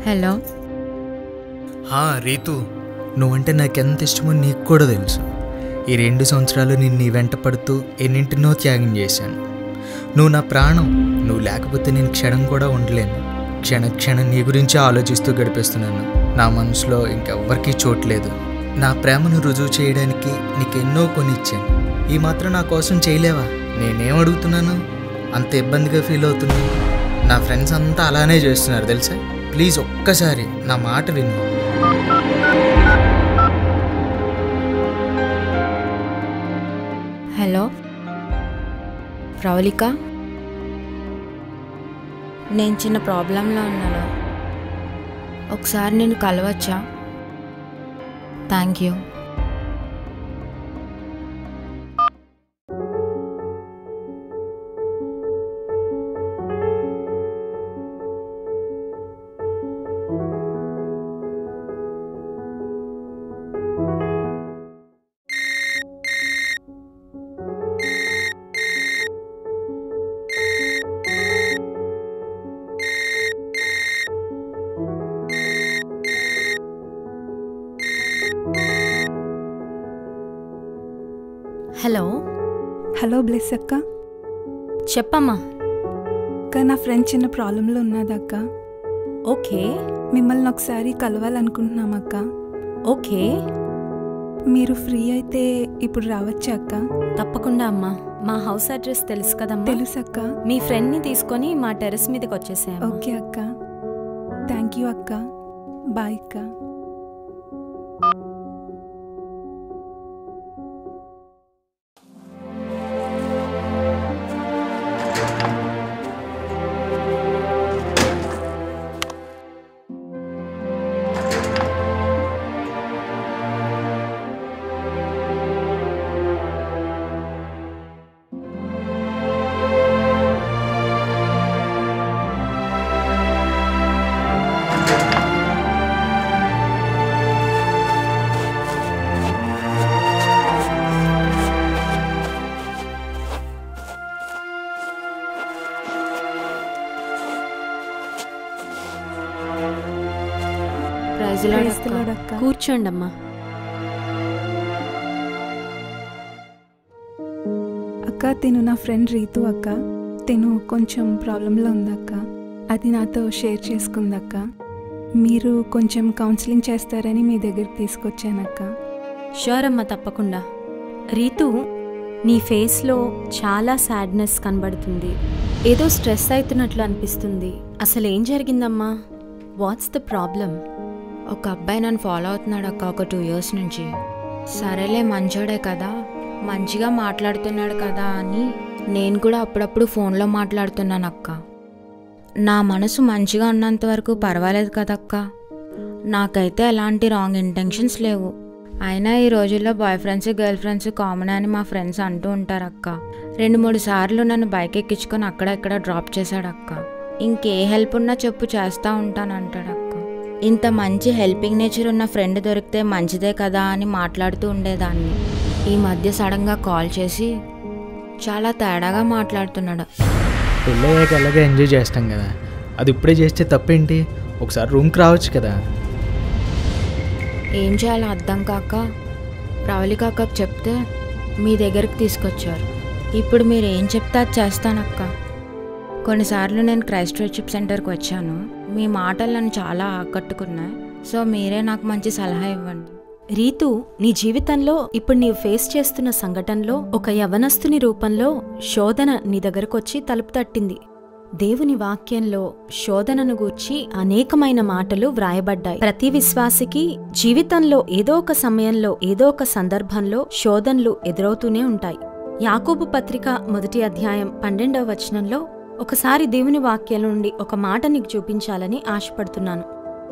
Hello హా రీతు నువ్వంటే నాకెంత ఇష్టమో నీకు కూడా తెలుసు ఈ రెండు సంవత్సరాలు నేను నీ వెంట పడుతూ ఎన్నింటినో త్యాగం చేశాను నువ్వు నా ప్రాణం నువ్వు లేకపోతే నేను క్షణం కూడా ఉండలేను క్షణ క్షణం నీ గురించి ఆలోచిస్తూ గడిపేస్తున్నాను నా మనసులో ఇంకెవ్వరికీ చోట్లేదు నా ప్రేమను రుజువు చేయడానికి నీకెన్నో కొనిచ్చాను ఈ మాత్రం నా కోసం చేయలేవా నేనేం అడుగుతున్నాను అంత ఇబ్బందిగా ఫీల్ అవుతున్నాను నా ఫ్రెండ్స్ అంతా అలానే చేస్తున్నారు తెలుసా ప్లీజ్ ఒక్కసారి నా మాట విను హలో ప్రవళిక నేను చిన్న ప్రాబ్లంలో ఉన్నాను ఒకసారి నేను కలవచ్చా thank you hello hello bless అక్క చెప్పమ్మా అక్క నా ఫ్రెండ్ చిన్న ప్రాబ్లంలో ఉన్నదక్క ఓకే మిమ్మల్ని ఒకసారి కలవాలనుకుంటున్నాం అక్క ఓకే మీరు ఫ్రీ అయితే ఇప్పుడు రావచ్చా అక్క తప్పకుండా అమ్మా మా హౌస్ అడ్రస్ తెలుసు కదమ్మా తెలుసక్క మీ ఫ్రెండ్ని తీసుకొని మా టెర్రస్ మీదకి వచ్చేసాము ఓకే అక్క థ్యాంక్ యూ అక్క బాయ్ అక్క ప్రైజ్ లార్డ్ Praise the అక్క. Lord అక్క. కూర్చోండి అమ్మా అక్క తిను నా ఫ్రెండ్ రీతు అక్క తిను కొంచెం ప్రాబ్లంలో ఉందక్క అది నాతో షేర్ చేసుకుందక్క మీరు కొంచెం కౌన్సిలింగ్ చేస్తారని మీ దగ్గరికి తీసుకొచ్చానక్క షూర్ అమ్మా తప్పకుండా రీతు నీ ఫేస్లో చాలా సాడ్నెస్ కనబడుతుంది ఏదో స్ట్రెస్ అవుతున్నట్లు అనిపిస్తుంది అసలు ఏం జరిగిందమ్మా వాట్స్ ద ప్రాబ్లం ఒక అబ్బాయి నన్ను ఫాలో అవుతున్నాడు అక్క ఒక టూ ఇయర్స్ నుంచి సరేలే మంచోడే కదా మంచిగా మాట్లాడుతున్నాడు కదా అని నేను కూడా అప్పుడప్పుడు ఫోన్లో మాట్లాడుతున్నాను అక్క నా మనసు మంచిగా ఉన్నంత వరకు పర్వాలేదు కదక్క నాకైతే ఎలాంటి రాంగ్ ఇంటెన్షన్స్ లేవు అయినా ఈ రోజుల్లో boy friends girl friends common అని మా ఫ్రెండ్స్ అంటూ ఉంటారు అక్క రెండు మూడు సార్లు నన్ను బైక్ ఎక్కించుకొని అక్కడ ఇక్కడ డ్రాప్ చేశాడు అక్క ఇంకే హెల్ప్ ఉన్నా చెప్పు చేస్తూ ఉంటాను అంటాడు అక్క ఇంత మంచి హెల్పింగ్ నేచర్ ఉన్న ఫ్రెండ్ దొరికితే మంచిదే కదా అని మాట్లాడుతూ ఉండేదాన్ని ఈ మధ్య సడన్గా కాల్ చేసి చాలా తేడాగా మాట్లాడుతున్నాడు పెళ్ళయ్యాక ఎలాగే ఎంజాయ్ చేస్తాం కదా అది ఇప్పుడే చేస్తే తప్పేంటి ఒకసారి రూమ్కి రావచ్చు కదా ఏం చేయాలో అర్థం కాక ప్రవళిక అక్కకు చెప్తే మీ దగ్గరికి తీసుకొచ్చారు ఇప్పుడు మీరు ఏం చెప్తే అది చేస్తానక్క కొన్నిసార్లు నేను క్రైస్ట్ వర్షిప్ సెంటర్కి వచ్చాను మీ మాటలు నన్ను చాలా ఆకట్టుకున్నాయి సో మీరే నాకు మంచి సలహా ఇవ్వండి రీతు నీ జీవితంలో ఇప్పుడు నీవు ఫేస్ చేస్తున్న సంఘటనలో ఒక యవనస్తుని రూపంలో శోధన నీ దగ్గరకొచ్చి తలుపు తట్టింది దేవుని వాక్యంలో శోధనను గూర్చి అనేకమైన మాటలు వ్రాయబడ్డాయి ప్రతి విశ్వాసికి జీవితంలో ఏదో ఒక సమయంలో ఏదో ఒక సందర్భంలో శోధనలు ఎదురవుతూనే ఉంటాయి యాకోబు పత్రిక మొదటి అధ్యాయం పన్నెండవ వచనంలో ఒకసారి దేవుని వాక్యం నుండి ఒక మాట నీకు చూపించాలని ఆశపడుతున్నాను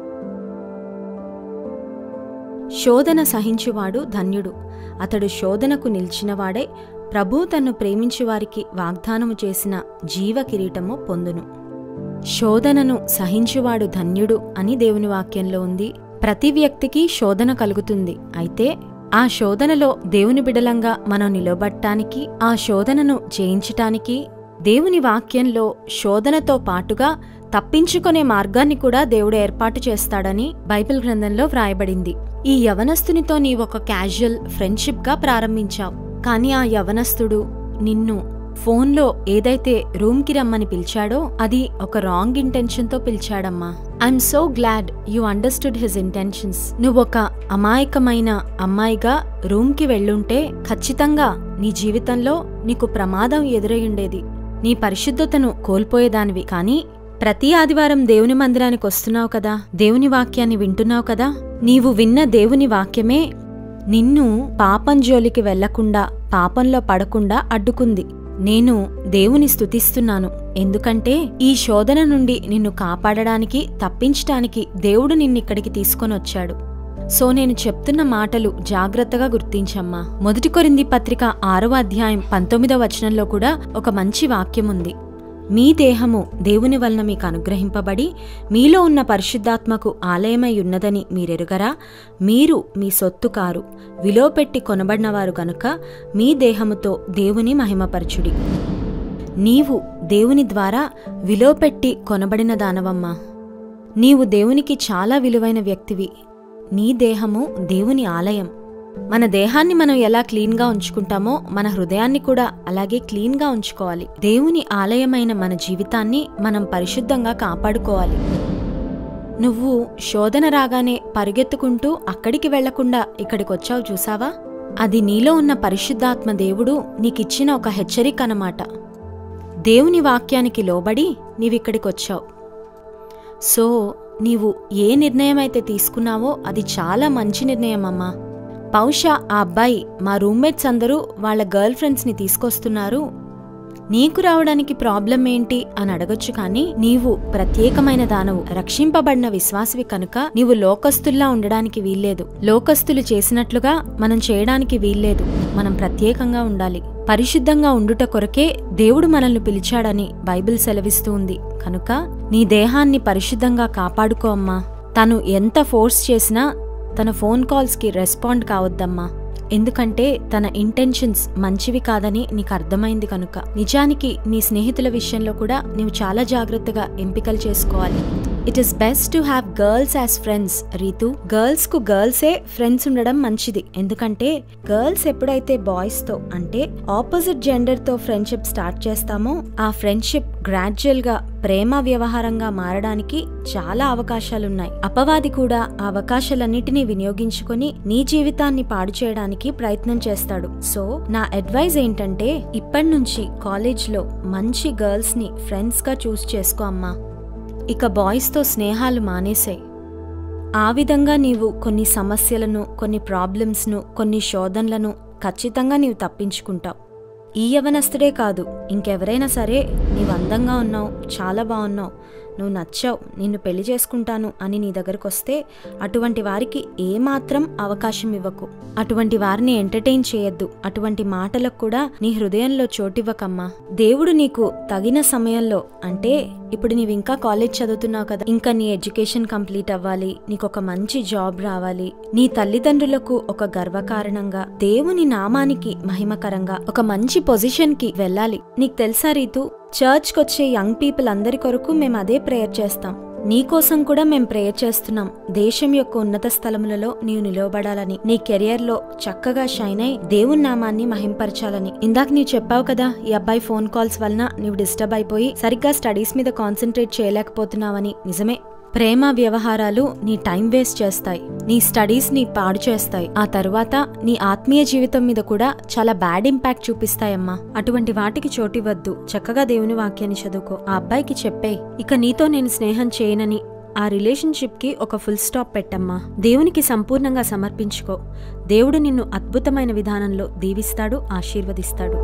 శోధన సహించువాడు ధన్యుడు అతడు శోధనకు నిలిచినవాడే ప్రభు తన్ను ప్రేమించు వారికి వాగ్దానము చేసిన జీవ కిరీటము పొందును శోధనను సహించువాడు ధన్యుడు అని దేవుని వాక్యంలో ఉంది ప్రతి వ్యక్తికి శోధన కలుగుతుంది అయితే ఆ శోధనలో దేవుని బిడలంగా మనం నిలబడటానికి ఆ శోధనను జయించటానికి దేవుని వాక్యంలో శోధనతో పాటుగా తప్పించుకునే మార్గాన్ని కూడా దేవుడు ఏర్పాటు చేస్తాడని బైబిల్ గ్రంథంలో వ్రాయబడింది ఈ యవనస్తునితో నీవొక క్యాజువల్ ఫ్రెండ్షిప్గా ప్రారంభించావు కానీ ఆ యవనస్తుడు నిన్ను ఫోన్లో ఏదైతే రూమ్కి రమ్మని పిలిచాడో అది ఒక రాంగ్ ఇంటెన్షన్తో పిలిచాడమ్మా I'm so glad you understood his intentions నువ్వొక అమాయకమైన అమ్మాయిగా రూమ్కి వెళ్ళుంటే ఖచ్చితంగా నీ జీవితంలో నీకు ప్రమాదం ఎదురయ్యుండేది నీ పరిశుద్ధతను కోల్పోయేదానివి కానీ ప్రతి ఆదివారం దేవుని మందిరానికి వస్తున్నావు కదా దేవుని వాక్యాన్ని వింటున్నావు కదా నీవు విన్న దేవుని వాక్యమే నిన్ను పాపం జోలికి వెళ్లకుండా పాపంలో పడకుండా అడ్డుకుంది నేను దేవుని స్తుతిస్తున్నాను ఎందుకంటే ఈ శోధన నుండి నిన్ను కాపాడడానికి తప్పించటానికి దేవుడు నిన్నిక్కడికి తీసుకొనొచ్చాడు సో నేను చెప్తున్న మాటలు జాగ్రత్తగా గుర్తించమ్మా మొదటి కొరింది పత్రిక ఆరవ అధ్యాయం పంతొమ్మిదవ వచనంలో కూడా ఒక మంచి వాక్యం ఉంది మీ దేహము దేవుని వలన మీకు అనుగ్రహింపబడి మీలో ఉన్న పరిశుద్ధాత్మకు ఆలయమై ఉన్నదని మీరెరుగరా మీరు మీ సొత్తు కారు విలోపెట్టి కొనబడినవారు గనుక మీ దేహముతో దేవుని మహిమపరచుడి నీవు దేవుని ద్వారా విలోపెట్టి కొనబడిన దానవమ్మా నీవు దేవునికి చాలా విలువైన వ్యక్తివి నీ దేహము దేవుని ఆలయం మన దేహాన్ని మనం ఎలా క్లీన్గా ఉంచుకుంటామో మన హృదయాన్ని కూడా అలాగే క్లీన్గా ఉంచుకోవాలి దేవుని ఆలయమైన మన జీవితాన్ని మనం పరిశుద్ధంగా కాపాడుకోవాలి నువ్వు శోధన రాగానే పరిగెత్తుకుంటూ అక్కడికి వెళ్లకుండా ఇక్కడికొచ్చావు చూసావా అది నీలో ఉన్న పరిశుద్ధాత్మ దేవుడు నీకిచ్చిన ఒక హెచ్చరిక అన్నమాట దేవుని వాక్యానికి లోబడి నీవిక్కడికొచ్చావు సో నీవు ఏ నిర్ణయం అయితే తీసుకున్నావో అది చాలా మంచి నిర్ణయం అమ్మా బహుశా ఆ అబ్బాయి మా రూమ్మేట్స్ అందరూ వాళ్ళ గర్ల్ ఫ్రెండ్స్ని తీసుకొస్తున్నారు నీకు రావడానికి ప్రాబ్లం ఏంటి అని అడగొచ్చు కానీ నీవు ప్రత్యేకమైన దానవు రక్షింపబడిన విశ్వాసివి కనుక నీవు లోకస్తుల్లా ఉండడానికి వీల్లేదు లోకస్తులు చేసినట్లుగా మనం చేయడానికి వీల్లేదు మనం ప్రత్యేకంగా ఉండాలి పరిశుద్ధంగా ఉండుట కొరకే దేవుడు మనల్ని పిలిచాడని బైబిల్ సెలవిస్తూ ఉంది కనుక నీ దేహాన్ని పరిశుద్ధంగా కాపాడుకో అమ్మా తను ఎంత ఫోర్స్ చేసినా తన ఫోన్ కాల్స్కి రెస్పాండ్ కావద్దమ్మా ఎందుకంటే తన ఇంటెన్షన్స్ మంచివి కాదని నీకు అర్థమైంది కనుక నిజానికి నీ స్నేహితుల విషయంలో కూడా నీవు చాలా జాగ్రత్తగా ఎంపికలు చేసుకోవాలి it is best to have girls as friends Ritu girls కు గర్ల్సే ఫ్రెండ్స్ ఉండడం మంచిది ఎందుకంటే గర్ల్స్ ఎప్పుడైతే బాయ్స్ తో అంటే ఆపోజిట్ జెండర్ తో ఫ్రెండ్షిప్ స్టార్ట్ చేస్తామో ఆ ఫ్రెండ్షిప్ గ్రాడ్యువల్ గా ప్రేమ వ్యవహారంగా మారడానికి చాలా అవకాశాలున్నాయి అపవాది కూడా ఆ అవకాశాలన్నిటినీ వినియోగించుకొని నీ జీవితాన్ని పాడు చేయడానికి ప్రయత్నం చేస్తాడు సో నా అడ్వైజ్ ఏంటంటే ఇప్పటి నుంచి కాలేజ్ లో మంచి గర్ల్స్ ని ఫ్రెండ్స్ గా చూస్ చేసుకో అమ్మా ఇక బాయ్స్తో స్నేహాలు మానేసాయి ఆ విధంగా నీవు కొన్ని సమస్యలను కొన్ని ప్రాబ్లమ్స్ను కొన్ని శోధనలను ఖచ్చితంగా నీవు తప్పించుకుంటావు ఈ యవనస్తుడే కాదు ఇంకెవరైనా సరే నీవు అందంగా ఉన్నావు చాలా బాగున్నావు నువ్వు నచ్చావు నిన్ను పెళ్లి చేసుకుంటాను అని నీ దగ్గరకు వస్తే అటువంటి వారికి ఏమాత్రం అవకాశం ఇవ్వకు అటువంటి వారిని ఎంటర్టైన్ చేయొద్దు అటువంటి మాటలకు కూడా నీ హృదయంలో చోటివ్వకమ్మా దేవుడు నీకు తగిన సమయంలో అంటే ఇప్పుడు నీవు ఇంకా కాలేజ్ చదువుతున్నావు కదా ఇంకా నీ ఎడ్యుకేషన్ కంప్లీట్ అవ్వాలి నీకు ఒక మంచి జాబ్ రావాలి నీ తల్లిదండ్రులకు ఒక గర్వకారణంగా దేవుని నామానికి మహిమకరంగా ఒక మంచి పొజిషన్ కి వెళ్ళాలి నీకు తెలుసా రీతు చర్చ్కి వచ్చే యంగ్ పీపుల్ అందరి కొరకు మేము అదే ప్రేయర్ చేస్తాం నీకోసం కూడా మేం ప్రేయర్ చేస్తున్నాం దేశం యొక్క ఉన్నత స్థలములలో నీవు నిలవబడాలని నీ కెరియర్ లో చక్కగా షైన్ అయి దేవుని నామాన్ని మహింపరచాలని ఇందాక నీవు చెప్పావు కదా ఈ అబ్బాయి ఫోన్ కాల్స్ వలన నీవు డిస్టర్బ్ అయిపోయి సరిగ్గా స్టడీస్ మీద కాన్సన్ట్రేట్ చేయలేకపోతున్నావని నిజమే ప్రేమ వ్యవహారాలు నీ టైం వేస్ట్ చేస్తాయి నీ స్టడీస్ ని పాడు చేస్తాయి ఆ తరువాత నీ ఆత్మీయ జీవితం మీద కూడా చాలా బ్యాడ్ ఇంపాక్ట్ చూపిస్తాయమ్మా అటువంటి వాటికి చోటివద్దు చక్కగా దేవుని వాక్యాన్ని చదువుకో ఆ అబ్బాయికి చెప్పే ఇక నీతో నేను స్నేహం చేయనని ఆ రిలేషన్షిప్ కి ఒక ఫుల్ స్టాప్ పెట్టమ్మా దేవునికి సంపూర్ణంగా సమర్పించుకో దేవుడు నిన్ను అద్భుతమైన విధానంలో దీవిస్తాడు ఆశీర్వదిస్తాడు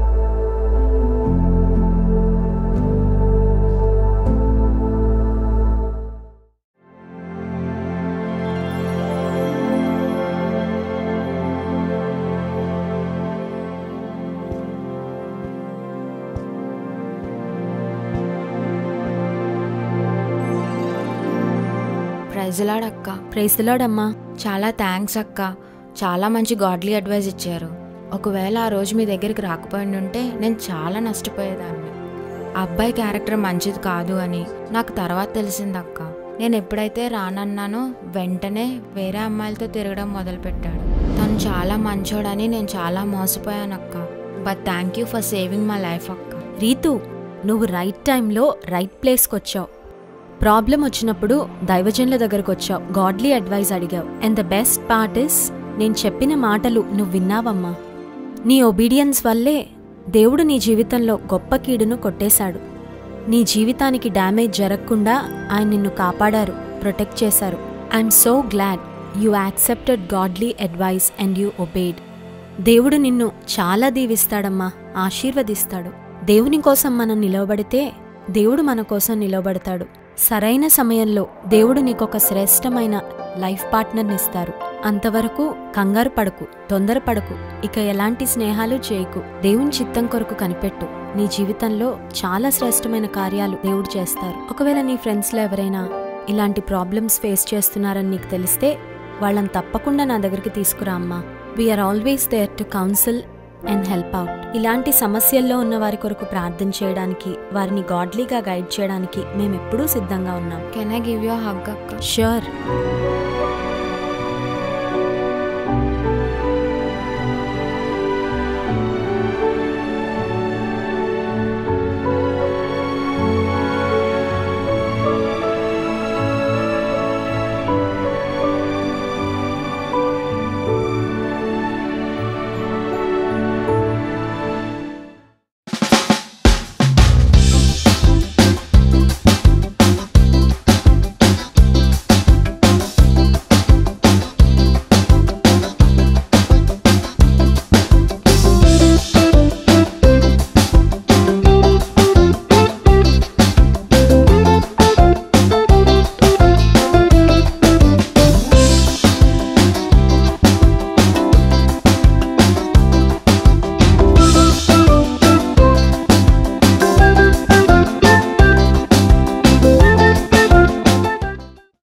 ప్రైజ్లాడ్ అక్క ప్రైస్తులాడమ్మా చాలా థ్యాంక్స్ అక్క చాలా మంచి గాడ్లీ అడ్వైస్ ఇచ్చారు ఒకవేళ ఆ రోజు మీ దగ్గరికి రాకపోయి ఉంటే నేను చాలా నష్టపోయేదాన్ని ఆ అబ్బాయి క్యారెక్టర్ మంచిది కాదు అని నాకు తర్వాత తెలిసింది అక్క నేను ఎప్పుడైతే రానన్నానో వెంటనే వేరే అమ్మాయిలతో తిరగడం మొదలుపెట్టాడు తను చాలా మంచోడని నేను చాలా మోసపోయాను అక్క but thank you for saving my life అక్క రీతు నువ్వు రైట్ టైంలో రైట్ ప్లేస్కి వచ్చావు ప్రాబ్లం వచ్చినప్పుడు దైవజనుల దగ్గరకు వచ్చావు గాడ్లీ అడ్వైజ్ అడిగావు and the best part is నేను చెప్పిన మాటలు నువ్వు విన్నావమ్మా నీ ఒబీడియన్స్ వల్లే దేవుడు నీ జీవితంలో గొప్ప కీడును కొట్టేశాడు నీ జీవితానికి డ్యామేజ్ జరగకుండా ఆయన నిన్ను కాపాడారు ప్రొటెక్ట్ చేశారు I'm so glad you accepted godly advice and you obeyed దేవుడు నిన్ను చాలా దీవిస్తాడమ్మా ఆశీర్వదిస్తాడు దేవుని కోసం మనం నిలవబడితే దేవుడు మన కోసం నిలవబడతాడు సరైన సమయంలో దేవుడు నీకొక శ్రేష్టమైన లైఫ్ పార్ట్నర్ని ఇస్తారు అంతవరకు కంగారు పడకు తొందరపడకు ఇక ఎలాంటి స్నేహాలు చేయకు దేవుని చిత్తం కొరకు కనిపెట్టు నీ జీవితంలో చాలా శ్రేష్టమైన కార్యాలు దేవుడు చేస్తారు ఒకవేళ నీ ఫ్రెండ్స్లో ఎవరైనా ఇలాంటి ప్రాబ్లమ్స్ ఫేస్ చేస్తున్నారని నీకు తెలిస్తే వాళ్ళని తప్పకుండా నా దగ్గరికి తీసుకురా అమ్మా we're always there to counsel and help out ఇలాంటి సమస్యల్లో ఉన్న వారి కొరకు ప్రార్థన చేయడానికి వారిని గాడ్లీగా గైడ్ చేయడానికి మేమెప్పుడూ సిద్ధంగా ఉన్నాం can I give you hug అక్క షూర్